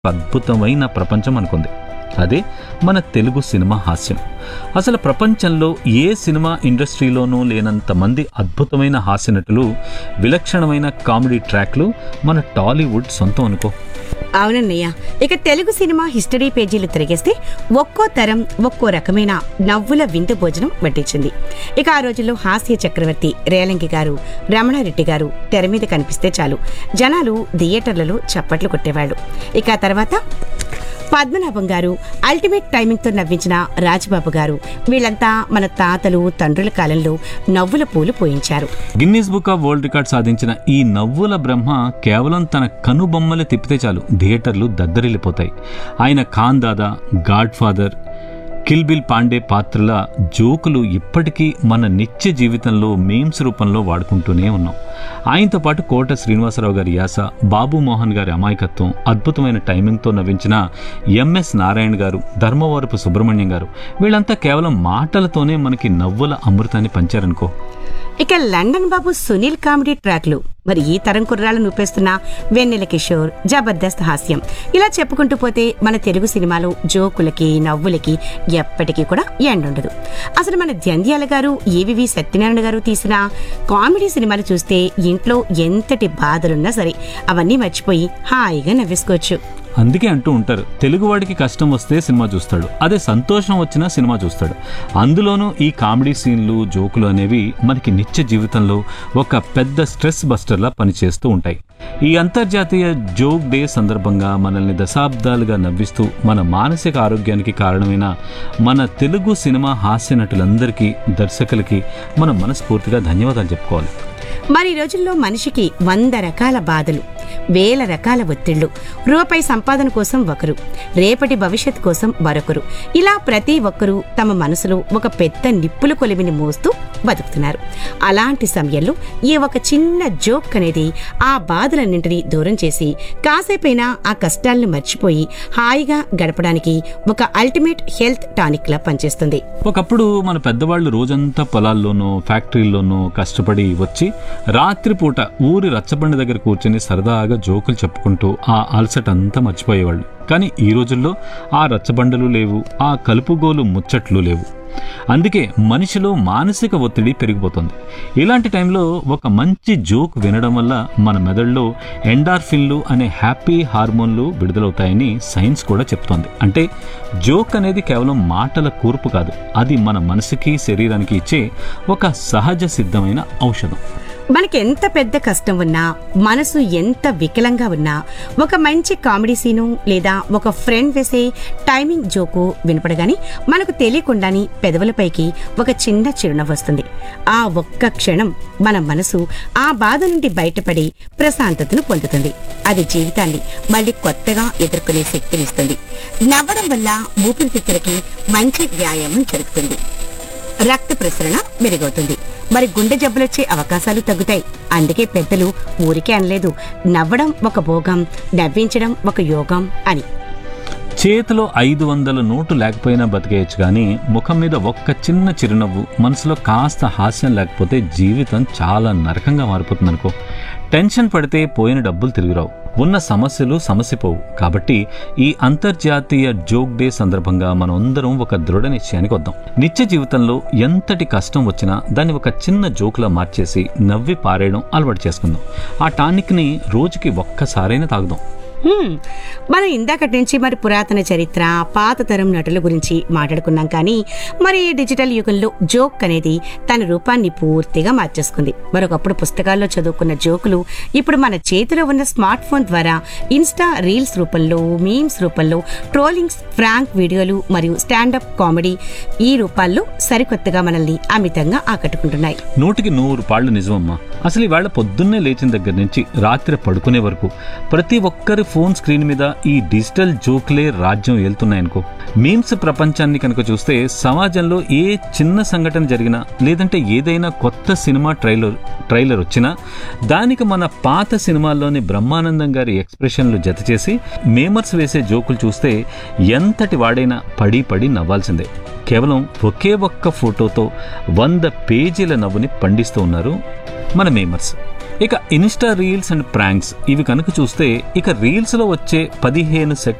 అద్భుతమైన ప్రపంచం అనుకుంది అదే మన తెలుగు సినిమా హాస్యం అసలు ప్రపంచంలో ఏ సినిమా ఇండస్ట్రీలోనూ లేనంత మంది అద్భుతమైన హాస్య నటులు విలక్షణమైన కామెడీ ట్రాక్లు మన టాలీవుడ్ సొంతం అనుకో అవునన్నయ్య ఇక తెలుగు సినిమా హిస్టరీ పేజీలు తిరిగేస్తే ఒక్కో తరం ఒక్కో రకమైన నవ్వుల విందు భోజనం వడ్డించింది ఇక ఆ రోజుల్లో హాస్య చక్రవర్తి రేలంగి గారు రమణారెడ్డి గారు తెర మీద కనిపిస్తే చాలు జనాలు థియేటర్లలో చప్పట్లు కొట్టేవాళ్ళు ఇక ఆ తర్వాత పద్మనాభం గారు అల్టిమేట్ టైమింగ్తో నవ్వించిన రాజబాబు గారు వీళ్ళంతా మన తాతలు తండ్రుల కాలంలో నవ్వుల పూలు పోయించారు Guinness book of world record సాధించిన ఈ నవ్వుల బ్రహ్మ కేవలం తన కనుబొమ్మలు తిప్పితే చాలు థియేటర్లు దద్దరిల్లిపోతాయి ఆయన Khan Dada godfather kill bill Pandey పాత్రల జోకులు ఇప్పటికీ మన నిత్య జీవితంలో మేమ్స్ రూపంలో వాడుకుంటూనే ఉన్నాం ఆయనతో పాటు కోట శ్రీనివాసరావు గారి యాస బాబు మోహన్ గారి అమాయకత్వం అద్భుతమైన టైమింగ్తో నవ్వించిన ఎంఎస్ నారాయణ గారు ధర్మవరపు సుబ్రహ్మణ్యం గారు వీళ్ళంతా కేవలం మాటలతోనే మనకి నవ్వుల అమృతాన్ని పంచారనుకో ఇక లండన్ బాబు సునీల్ కామెడీ ట్రాక్లు మరి ఈ తరం కుర్రాళ్ళను చూపేస్తున్న వెన్నెల కిషోర్ జబర్దస్త్ హాస్యం ఇలా చెప్పుకుంటూ పోతే మన తెలుగు సినిమాలో జోకులకి నవ్వులకి ఎప్పటికీ కూడా ఎండుండదు అసలు మన జంధ్యాల గారు ఏవివి సత్యనారాయణ గారు తీసిన కామెడీ సినిమాలు చూస్తే ఇంట్లో ఎంతటి బాధలున్నా సరే అవన్నీ మర్చిపోయి హాయిగా నవ్వేసుకోవచ్చు అందుకే అంటూ ఉంటారు తెలుగువాడికి కష్టం వస్తే సినిమా చూస్తాడు అదే సంతోషం వచ్చినా సినిమా చూస్తాడు అందులోనూ ఈ కామెడీ సీన్లు జోకులు అనేవి మనకి నిత్య జీవితంలో ఒక పెద్ద స్ట్రెస్ బస్టర్లా పనిచేస్తూ ఉంటాయి ఈ అంతర్జాతీయ జోక్ డే సందర్భంగా మనల్ని దశాబ్దాలుగా నవ్విస్తూ మన మానసిక ఆరోగ్యానికి కారణమైన మన తెలుగు సినిమా హాస్య నటులందరికీ దర్శకులకి మనం మనస్ఫూర్తిగా ధన్యవాదాలు చెప్పుకోవాలి మరి ఈ రోజుల్లో మనిషికి వంద రకాల బాధలు వేల రకాల ఒత్తిళ్లు రూపాయి సంపాదన కోసం ఒకరు రేపటి భవిష్యత్ కోసం మరొకరు ఇలా ప్రతి ఒక్కరూ తమ మనసులో ఒక పెద్ద నిప్పుల కొలిమిని మోస్తూ బతుకుతున్నారు అలాంటి సమయంలో ఈ ఒక చిన్న జోక్ అనేది ఆ బాధలన్నింటినీ దూరం చేసి కాసేపైనా ఆ కష్టాలను మర్చిపోయి హాయిగా గడపడానికి ఒక అల్టిమేట్ హెల్త్ టానిక్ లా పనిచేస్తుంది ఒకప్పుడు మన పెద్దవాళ్ళు రోజంతా పొలాల్లోనూ ఫ్యాక్టరీల్లోనూ కష్టపడి వచ్చి రాత్రిపూట ఊరి రచ్చబండ దగ్గర కూర్చొని సరదాగా జోకులు చెప్పుకుంటూ ఆ అలసట అంతా మర్చిపోయేవాళ్ళు కానీ ఈ రోజుల్లో ఆ రచ్చబండలు లేవు ఆ కలుపుగోలు ముచ్చట్లు లేవు అందుకే మనిషిలో మానసిక ఒత్తిడి పెరిగిపోతుంది ఇలాంటి టైంలో ఒక మంచి జోక్ వినడం వల్ల మన మెదడులో ఎండార్ఫిన్లు అనే హ్యాపీ హార్మోన్లు విడుదలవుతాయని సైన్స్ కూడా చెప్తోంది అంటే జోక్ అనేది కేవలం మాటల కూర్పు కాదు అది మన మనసుకి శరీరానికి ఇచ్చే ఒక సహజ సిద్ధమైన ఔషధం మనకి ఎంత పెద్ద కష్టం ఉన్నా మనసు ఎంత వికలంగా ఉన్నా ఒక మంచి కామెడీ సీను లేదా ఒక ఫ్రెండ్ వేసే టైమింగ్ జోకు వినపడగాని మనకు తెలియకుండాని పెదవులపైకి ఒక చిన్న చిరునవ్వు వస్తుంది ఆ ఒక్క క్షణం మన మనసు ఆ బాధ నుండి బయటపడి ప్రశాంతతను పొందుతుంది అది జీవితాన్ని మళ్ళీ కొత్తగా ఎదుర్కొనే శక్తినిస్తుంది నవ్వడం వల్ల ఊపిరితిత్తులకి మంచి వ్యాయామం జరుగుతుంది రక్త ప్రసరణ మెరుగవుతుంది మరి గుండె జబ్బులొచ్చే అవకాశాలు తగ్గుతాయి అందుకే పెద్దలు ఊరికే అనలేదు నవ్వడం ఒక భోగం నవ్వించడం ఒక యోగం అని చేతిలో ఐదు వందల నోటు లేకపోయినా బతికేయచ్చు కానీ ముఖం మీద ఒక్క చిన్న చిరునవ్వు మనసులో కాస్త హాస్యం లేకపోతే జీవితం చాలా నరకంగా మారిపోతుంది అనుకో టెన్షన్ పడితే పోయిన డబ్బులు తిరిగిరావు ఉన్న సమస్యలు సమసిపోవు కాబట్టి ఈ అంతర్జాతీయ జోక్ డే సందర్భంగా మనం అందరం ఒక దృఢ నిశ్చయానికి వద్దాం నిత్య జీవితంలో ఎంతటి కష్టం వచ్చినా దాన్ని ఒక చిన్న జోక్లా మార్చేసి నవ్వి పారేయడం అలవాటు చేసుకుందాం ఆ టానిక్ని రోజుకి ఒక్కసారైనా తాగుదాం హ్మ్. మనం ఇందాకటి నుంచి మరి పురాతన చరిత్ర పాత తరం నటుల గురించి మాట్లాడుకున్నాం కానీ మరి ఈ డిజిటల్ యుగంలో జోక్ అనేది తన రూపాన్ని పూర్తిగా మార్చేసుకుంది మరొకప్పుడు పుస్తకాల్లో చదువుకున్న జోకులు ఇప్పుడు మన చేతిలో ఉన్న స్మార్ట్ ఫోన్ ద్వారా ఇన్స్టా రీల్స్ రూపంలో మీమ్స్ రూపంలో ట్రోలింగ్స్ ఫ్రాంక్ వీడియోలు మరియు స్టాండప్ కామెడీ ఈ రూపాల్లో సరికొత్తగా మనల్ని అమితంగా ఆకట్టుకుంటున్నాయి నూటికి నూరు పాళ్ళు నిజమమ్మా అసలు ఇవాళ పొద్దున్నే లేచిన దగ్గర నుంచి రాత్రి పడుకునే వరకు ప్రతి ఒక్కరి ఫోన్ స్క్రీన్ మీద ఈ డిజిటల్ జోక్లే రాజ్యం వెళ్తున్నాయనుకో మీమ్స్ ప్రపంచాన్ని కనుక చూస్తే సమాజంలో ఏ చిన్న సంఘటన జరిగినా లేదంటే ఏదైనా కొత్త సినిమా ట్రైలర్ ట్రైలర్ వచ్చినా దానికి మన పాత సినిమాల్లోని బ్రహ్మానందం గారి ఎక్స్ప్రెషన్లు జత చేసి మేమర్స్ వేసే జోకులు చూస్తే ఎంతటి వాడైనా పడి పడి నవ్వాల్సిందే కేవలం ఒకే ఒక్క ఫోటోతో వంద పేజీల నవ్వుని పండిస్తూ ఉన్నారు మన మేమర్స్ ఇక ఇన్స్టా రీల్స్ అండ్ ప్రాంక్స్ ఇవి కనుక చూస్తే ఇక రీల్స్ లో వచ్చే పదిహేను సెకండ్